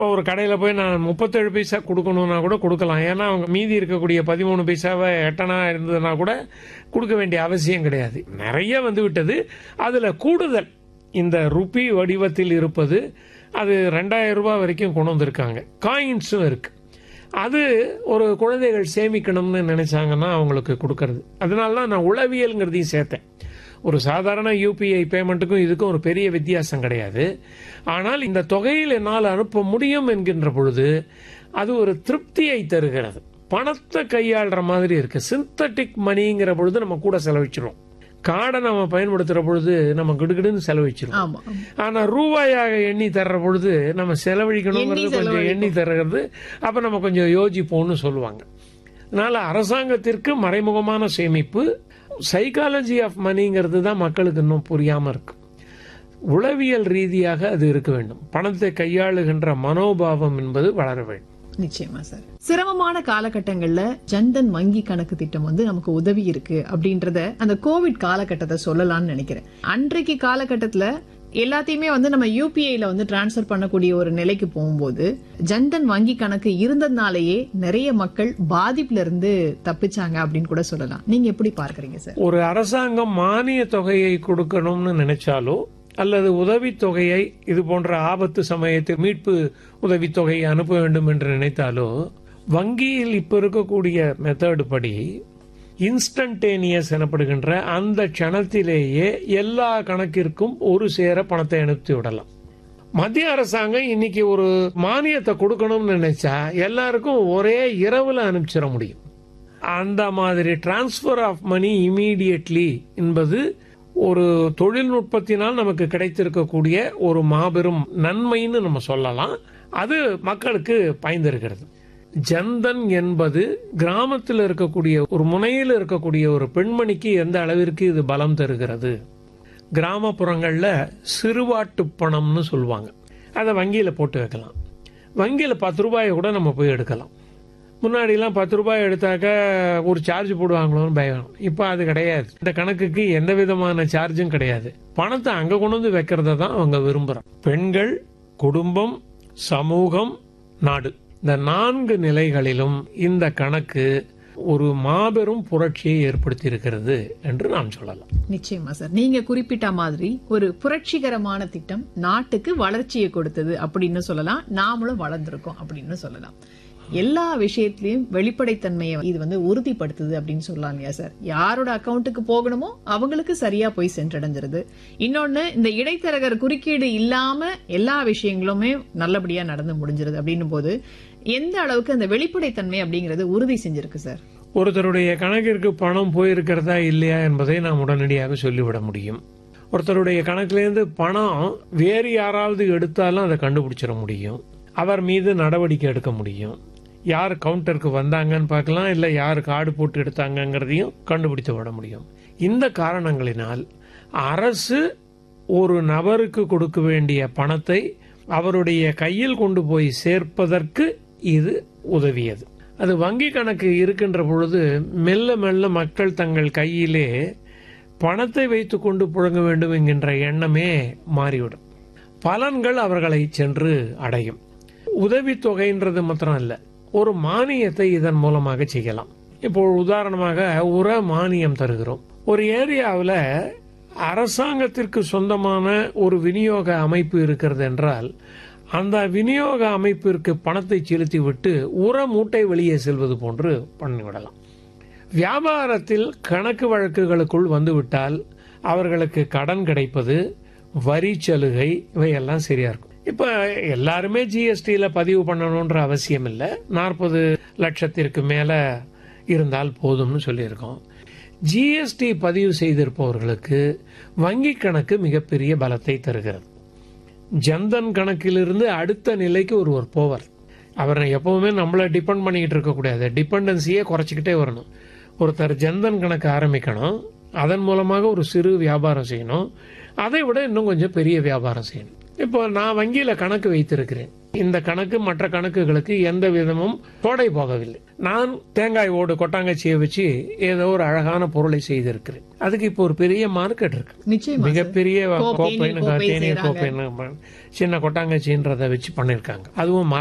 ஒரு கடையில் போய் நான் முப்பத்தேழு பைசா கொடுக்கணும்னா கூட கொடுக்கலாம் ஏன்னா அவங்க மீதி இருக்கக்கூடிய பதிமூணு பைசாவை எட்டனா இருந்ததுன்னா கூட கொடுக்க வேண்டிய அவசியம் கிடையாது நிறைய வந்து விட்டது அதில் கூடுதல் இந்த ருபி வடிவத்தில் இருப்பது அது ரெண்டாயிரம் ரூபாய் வரைக்கும் கொண்டு வந்திருக்காங்க காயின்ஸும் இருக்கு அது ஒரு குழந்தைகள் சேமிக்கணும்னு நினைச்சாங்கன்னா அவங்களுக்கு கொடுக்கறது அதனால தான் நான் உளவியல்ங்கிறதையும் சேர்த்தேன் ஒரு சாதாரண யூபிஐ பேமெண்ட்டுக்கும் இதுக்கும் ஒரு பெரிய வித்தியாசம் கிடையாது ஆனால் இந்த தொகையில் என்னால் அனுப்ப முடியும் என்கின்ற பொழுது அது ஒரு திருப்தியை தருகிறது பணத்தை கையாளுற மாதிரி இருக்கு சிந்தட்டிக் மணிங்கிற பொழுது நம்ம கூட செலவிச்சிரும் கார்டை நம்ம பயன்படுத்துற பொழுது நம்ம கிடுகிடுன்னு செலவிச்சிரும் ஆமா ஆனா ரூபாயாக எண்ணி தர்ற பொழுது நம்ம செலவழிக்கணுங்கிறது எண்ணி கொஞ்சம் எண்ணி தர்றது அப்ப நம்ம கொஞ்சம் யோசிப்போம்னு சொல்லுவாங்க அதனால அரசாங்கத்திற்கு மறைமுகமான சேமிப்பு சைக்காலஜி ஆஃப் மணிங்கிறது தான் மக்களுக்கு இன்னும் புரியாம இருக்கு உளவியல் ரீதியாக அது இருக்க வேண்டும் பணத்தை கையாளுகின்ற மனோபாவம் என்பது வளர வேண்டும் நிச்சயமா சார் சிரமமான காலகட்டங்கள்ல ஜன்தன் வங்கி கணக்கு திட்டம் வந்து நமக்கு உதவி இருக்கு அப்படின்றத அந்த கோவிட் காலகட்டத்தை சொல்லலாம்னு நினைக்கிறேன் அன்றைக்கு காலகட்டத்துல எல்லாத்தையுமே வந்து நம்ம யூபிஐல வந்து டிரான்ஸ்ஃபர் பண்ணக்கூடிய ஒரு நிலைக்கு போகும்போது ஜன்தன் வங்கி கணக்கு இருந்ததுனாலேயே நிறைய மக்கள் பாதிப்புல இருந்து தப்பிச்சாங்க அப்படின்னு கூட சொல்லலாம் நீங்க எப்படி பார்க்கறீங்க சார் ஒரு அரசாங்கம் மானிய தொகையை கொடுக்கணும்னு நினைச்சாலோ அல்லது உதவித்தொகையை இது போன்ற ஆபத்து சமயத்தில் மீட்பு உதவித்தொகையை அனுப்ப வேண்டும் என்று நினைத்தாலோ வங்கியில் இப்ப இருக்கக்கூடிய மெத்தட் படி இன்ஸ்டன்டேனியஸ் எனப்படுகின்ற அந்த க்ஷணத்திலேயே எல்லா கணக்கிற்கும் ஒரு சேர பணத்தை அனுப்பி விடலாம் மத்திய அரசாங்கம் இன்னைக்கு ஒரு மானியத்தை கொடுக்கணும்னு நினைச்சா எல்லாருக்கும் ஒரே இரவுல அனுப்பிச்சிட முடியும் அந்த மாதிரி டிரான்ஸ்ஃபர் ஆஃப் மணி இமீடியட்லி என்பது ஒரு தொழில்நுட்பத்தினால் நமக்கு கிடைத்திருக்கக்கூடிய ஒரு மாபெரும் நன்மைன்னு நம்ம சொல்லலாம் அது மக்களுக்கு பயந்திருக்கிறது ஜன்தன் என்பது கிராமத்தில் இருக்கக்கூடிய ஒரு முனையில் இருக்கக்கூடிய ஒரு பெண்மணிக்கு எந்த அளவிற்கு இது பலம் தருகிறது கிராமப்புறங்கள்ல சிறுவாட்டு பணம்னு சொல்லுவாங்க அதை வங்கியில போட்டு வைக்கலாம் வங்கியில பத்து ரூபாயை கூட நம்ம போய் எடுக்கலாம் முன்னாடிலாம் பத்து ரூபாய் எடுத்தாக்க ஒரு சார்ஜ் போடுவாங்களோன்னு பயம் இப்போ அது கிடையாது இந்த கணக்குக்கு எந்த விதமான சார்ஜும் கிடையாது பணத்தை அங்க கொண்டு வந்து வைக்கிறத தான் அவங்க விரும்புறாங்க பெண்கள் குடும்பம் சமூகம் நாடு இந்த நான்கு நிலைகளிலும் இந்த கணக்கு ஒரு மாபெரும் புரட்சியை ஏற்படுத்தி இருக்கிறது என்று நாம் சொல்லலாம் நிச்சயமா சார் நீங்க குறிப்பிட்ட மாதிரி ஒரு புரட்சிகரமான திட்டம் நாட்டுக்கு வளர்ச்சியை கொடுத்தது அப்படின்னு சொல்லலாம் நாமளும் வளர்ந்திருக்கோம் அப்படின்னு சொல்லலாம் எல்லா விஷயத்திலயும் வெளிப்படைத்தன்மையை இது வந்து உறுதிப்படுத்துது அப்படின்னு சொல்லலாம் இல்லையா சார் யாரோட அக்கவுண்ட்டுக்கு போகணுமோ அவங்களுக்கு சரியா போய் சென்றடைஞ்சிருது இன்னொன்னு இந்த இடைத்தரகர் குறுக்கீடு இல்லாம எல்லா விஷயங்களுமே நல்லபடியா நடந்து முடிஞ்சிருது அப்படின்னும் போது எந்த அளவுக்கு அந்த வெளிப்படைத்தன்மை அப்படிங்கறது உறுதி செஞ்சிருக்கு சார் ஒருத்தருடைய கணக்கிற்கு பணம் போயிருக்கிறதா இல்லையா என்பதை நாம் உடனடியாக சொல்லிவிட முடியும் ஒருத்தருடைய கணக்கிலேருந்து பணம் வேறு யாராவது எடுத்தாலும் அதை கண்டுபிடிச்சிட முடியும் அவர் மீது நடவடிக்கை எடுக்க முடியும் யார் கவுண்டருக்கு வந்தாங்கன்னு பார்க்கலாம் இல்லை யார் கார்டு போட்டு எடுத்தாங்கங்கிறதையும் கண்டுபிடித்து விட முடியும் இந்த காரணங்களினால் அரசு ஒரு நபருக்கு கொடுக்க வேண்டிய பணத்தை அவருடைய கையில் கொண்டு போய் சேர்ப்பதற்கு இது உதவியது அது வங்கி கணக்கு இருக்கின்ற பொழுது மெல்ல மெல்ல மக்கள் தங்கள் கையிலே பணத்தை வைத்துக் கொண்டு புழங்க வேண்டும் என்கின்ற எண்ணமே மாறிவிடும் பலன்கள் அவர்களை சென்று அடையும் உதவித்தொகைன்றது மாத்திரம் இல்ல ஒரு மானியத்தை இதன் மூலமாக செய்யலாம் இப்போ உதாரணமாக உர மானியம் தருகிறோம் ஒரு ஏரியாவில் அரசாங்கத்திற்கு சொந்தமான ஒரு விநியோக அமைப்பு இருக்கிறது என்றால் அந்த விநியோக அமைப்பிற்கு பணத்தை செலுத்தி விட்டு உர மூட்டை வெளியே செல்வது போன்று பண்ணிவிடலாம் வியாபாரத்தில் கணக்கு வழக்குகளுக்குள் வந்துவிட்டால் அவர்களுக்கு கடன் கிடைப்பது வரி சலுகை இவையெல்லாம் சரியா இருக்கும் இப்ப எல்லாருமே ஜிஎஸ்டியில பதிவு பண்ணணும்ன்ற அவசியம் இல்லை நாற்பது லட்சத்திற்கு மேல இருந்தால் போதும்னு சொல்லியிருக்கோம் ஜிஎஸ்டி பதிவு செய்திருப்பவர்களுக்கு வங்கி கணக்கு மிகப்பெரிய பலத்தை தருகிறது ஜன்தன் கணக்கிலிருந்து அடுத்த நிலைக்கு ஒருவர் போவார் அவர் எப்பவுமே நம்மள டிபெண்ட் பண்ணிக்கிட்டு இருக்கக்கூடாது டிபெண்டன்சியே குறைச்சிக்கிட்டே வரணும் ஒருத்தர் ஜன்தன் கணக்கு ஆரம்பிக்கணும் அதன் மூலமாக ஒரு சிறு வியாபாரம் செய்யணும் அதை விட இன்னும் கொஞ்சம் பெரிய வியாபாரம் செய்யணும் இப்போ நான் வங்கியில கணக்கு வைத்திருக்கிறேன் இந்த கணக்கு மற்ற கணக்குகளுக்கு எந்த விதமும் தோடை போகவில்லை நான் தேங்காய் ஓடு கொட்டாங்கச்சியை வச்சு ஏதோ ஒரு அழகான பொருளை செய்திருக்கிறேன் அதுக்கு இப்போ ஒரு பெரிய மார்க்கெட் இருக்கு நிச்சயமா சார். மிகப்பெரிய கோப்பை, கோப்பை தேநீர் கோப்பை தேநீர் செய்றாங்க. கோப்பை சின்ன கொட்டாங்கச்சின்றதை வச்சு பண்ணிருக்காங்க அதுவும்